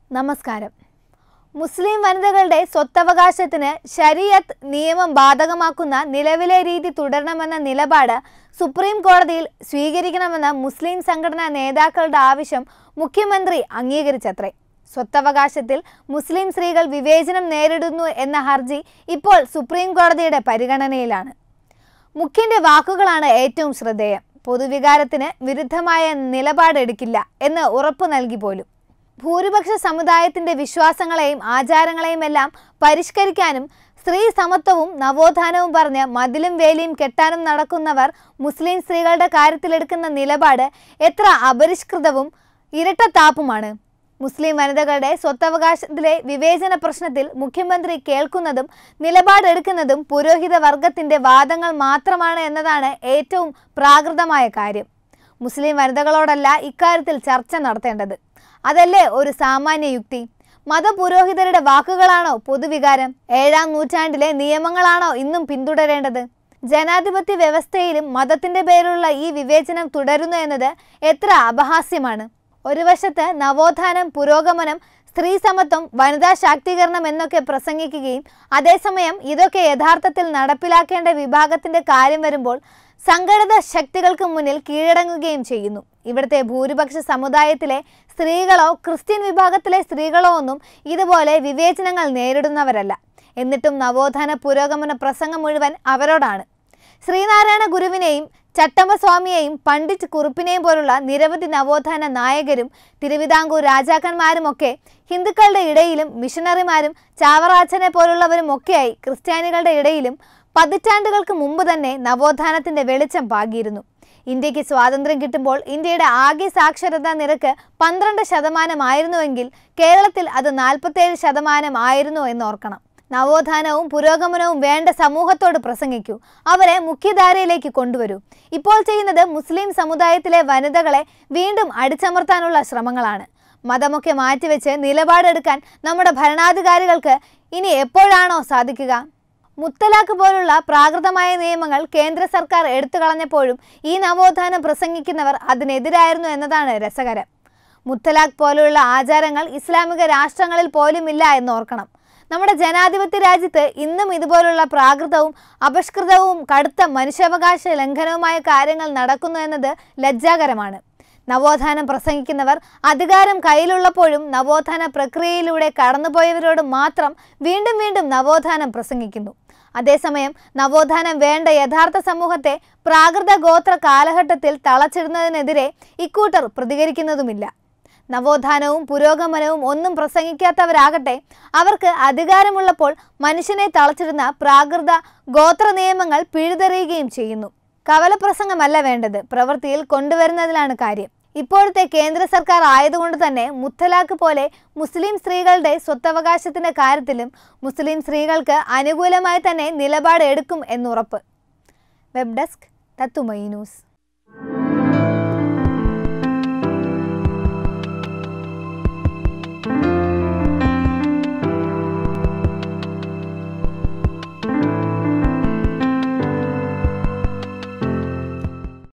നമസ്കാരം മുസ്ലിം വനിതകളുടെ സ്വത്തവകാശത്തിന് ശരീഅത്ത് നിയമം ബാധകമാക്കുന്ന നിലവിലെ രീതി തുടരണമെന്ന നിലപാട് സുപ്രീം കോടതിയിൽ സ്വീകരിക്കണമെന്ന മുസ്ലിം സംഘടനാ നേതാക്കളുടെ ആവശ്യം മുഖ്യമന്ത്രി അംഗീകരിച്ചത്രേ സ്വത്തവകാശത്തിൽ മുസ്ലിം സ്ത്രീകൾ വിവേചനം നേരിടുന്നു എന്ന ഹർജി ഇപ്പോൾ സുപ്രീം കോടതിയുടെ പരിഗണനയിലാണ് മുഖ്യന്റെ വാക്കുകളാണ് ഏറ്റവും ശ്രദ്ധേയം പൊതുവികാരത്തിന് വിരുദ്ധമായ നിലപാടെടുക്കില്ല എന്ന് ഉറപ്പു നൽകി പോലും ഭൂരിപക്ഷ സമുദായത്തിന്റെ വിശ്വാസങ്ങളെയും ആചാരങ്ങളെയും എല്ലാം പരിഷ്കരിക്കാനും സ്ത്രീ സമത്വവും നവോത്ഥാനവും പറഞ്ഞ് മതിലും വേലിയും കെട്ടാനും നടക്കുന്നവർ മുസ്ലിം സ്ത്രീകളുടെ കാര്യത്തിലെടുക്കുന്ന നിലപാട് എത്ര അപരിഷ്കൃതവും ഇരട്ടത്താപ്പുമാണ് മുസ്ലിം വനിതകളുടെ സ്വത്തവകാശത്തിലെ വിവേചന പ്രശ്നത്തിൽ മുഖ്യമന്ത്രി കേൾക്കുന്നതും നിലപാടെടുക്കുന്നതും പുരോഹിത വർഗത്തിന്റെ വാദങ്ങൾ മാത്രമാണ് എന്നതാണ് ഏറ്റവും പ്രാകൃതമായ കാര്യം മുസ്ലിം വനിതകളോടല്ല ഇക്കാര്യത്തിൽ ചർച്ച നടത്തേണ്ടത് അതല്ലേ ഒരു സാമാന്യ യുക്തി മതപുരോഹിതരുടെ വാക്കുകളാണോ പൊതുവികാരം ഏഴാം നൂറ്റാണ്ടിലെ നിയമങ്ങളാണോ ഇന്നും പിന്തുടരേണ്ടത് ജനാധിപത്യ വ്യവസ്ഥയിലും മതത്തിന്റെ പേരിലുള്ള ഈ വിവേചനം തുടരുന്നു എന്നത് എത്ര അപഹാസ്യമാണ് ഒരു വശത്ത് നവോത്ഥാനം പുരോഗമനം സ്ത്രീ സമത്വം വനിതാ ശാക്തീകരണം എന്നൊക്കെ പ്രസംഗിക്കുകയും അതേസമയം ഇതൊക്കെ യഥാർത്ഥത്തിൽ നടപ്പിലാക്കേണ്ട വിഭാഗത്തിന്റെ കാര്യം വരുമ്പോൾ സംഘടിത ശക്തികൾക്ക് മുന്നിൽ കീഴടങ്ങുകയും ചെയ്യുന്നു ഇവിടുത്തെ ഭൂരിപക്ഷ സമുദായത്തിലെ സ്ത്രീകളോ ക്രിസ്ത്യൻ വിഭാഗത്തിലെ സ്ത്രീകളോ ഒന്നും ഇതുപോലെ വിവേചനങ്ങൾ നേരിടുന്നവരല്ല എന്നിട്ടും നവോത്ഥാന പുരോഗമന പ്രസംഗം മുഴുവൻ അവരോടാണ് ശ്രീനാരായണ ഗുരുവിനെയും ചട്ടമ്പസ്വാമിയെയും പണ്ഡിറ്റ് കുറുപ്പിനെയും പോലുള്ള നിരവധി നവോത്ഥാന നായകരും തിരുവിതാംകൂർ രാജാക്കന്മാരുമൊക്കെ ഹിന്ദുക്കളുടെ ഇടയിലും മിഷണറിമാരും ചാവറാച്ചനെ പോലുള്ളവരും ഒക്കെയായി ക്രിസ്ത്യാനികളുടെ ഇടയിലും പതിറ്റാണ്ടുകൾക്ക് മുമ്പ് തന്നെ നവോത്ഥാനത്തിന്റെ വെളിച്ചം പാകിയിരുന്നു ഇന്ത്യക്ക് സ്വാതന്ത്ര്യം കിട്ടുമ്പോൾ ഇന്ത്യയുടെ ആകെ സാക്ഷരതാ നിരക്ക് പന്ത്രണ്ട് ശതമാനമായിരുന്നുവെങ്കിൽ കേരളത്തിൽ അത് നാൽപ്പത്തേഴ് ശതമാനം ആയിരുന്നു എന്നോർക്കണം നവോത്ഥാനവും പുരോഗമനവും വേണ്ട സമൂഹത്തോട് പ്രസംഗിക്കൂ അവരെ മുഖ്യധാരയിലേക്ക് കൊണ്ടുവരൂ ഇപ്പോൾ ചെയ്യുന്നത് മുസ്ലിം സമുദായത്തിലെ വനിതകളെ വീണ്ടും അടിച്ചമർത്താനുള്ള ശ്രമങ്ങളാണ് മതമൊക്കെ മാറ്റിവെച്ച് നിലപാടെടുക്കാൻ നമ്മുടെ ഭരണാധികാരികൾക്ക് ഇനി എപ്പോഴാണോ സാധിക്കുക മുത്തലാഖ് പോലുള്ള പ്രാകൃതമായ നിയമങ്ങൾ കേന്ദ്ര സർക്കാർ എടുത്തു കളഞ്ഞപ്പോഴും ഈ നവോത്ഥാനം പ്രസംഗിക്കുന്നവർ അതിനെതിരായിരുന്നു എന്നതാണ് രസകരം മുത്തലാഖ് പോലുള്ള ആചാരങ്ങൾ ഇസ്ലാമിക രാഷ്ട്രങ്ങളിൽ പോലുമില്ല എന്നോർക്കണം നമ്മുടെ ജനാധിപത്യ രാജ്യത്ത് ഇന്നും ഇതുപോലുള്ള പ്രാകൃതവും അപഷ്കൃതവും കടുത്ത മനുഷ്യാവകാശ ലംഘനവുമായ കാര്യങ്ങൾ നടക്കുന്നു എന്നത് ലജ്ജാകരമാണ് നവോത്ഥാനം പ്രസംഗിക്കുന്നവർ അധികാരം കയ്യിലുള്ളപ്പോഴും നവോത്ഥാന പ്രക്രിയയിലൂടെ കടന്നുപോയവരോട് മാത്രം വീണ്ടും വീണ്ടും നവോത്ഥാനം പ്രസംഗിക്കുന്നു അതേസമയം നവോത്ഥാനം വേണ്ട യഥാർത്ഥ സമൂഹത്തെ പ്രാകൃത ഗോത്ര കാലഘട്ടത്തിൽ തളച്ചിടുന്നതിനെതിരെ ഇക്കൂട്ടർ പ്രതികരിക്കുന്നതുമില്ല നവോത്ഥാനവും പുരോഗമനവും ഒന്നും പ്രസംഗിക്കാത്തവരാകട്ടെ അവർക്ക് അധികാരമുള്ളപ്പോൾ മനുഷ്യനെ തളച്ചിടുന്ന പ്രാകൃത ഗോത്ര നിയമങ്ങൾ പിഴുതെറിയുകയും ചെയ്യുന്നു കവലപ്രസംഗമല്ല വേണ്ടത് പ്രവൃത്തിയിൽ കൊണ്ടുവരുന്നതിലാണ് കാര്യം ഇപ്പോഴത്തെ കേന്ദ്ര സർക്കാർ ആയതുകൊണ്ട് തന്നെ മുത്തലാഖ് പോലെ മുസ്ലിം സ്ത്രീകളുടെ സ്വത്തവകാശത്തിന്റെ കാര്യത്തിലും മുസ്ലിം സ്ത്രീകൾക്ക് അനുകൂലമായി തന്നെ നിലപാട് എടുക്കും എന്നുറപ്പ് വെബ് ഡെസ്ക് തത്തുമൈ ന്യൂസ്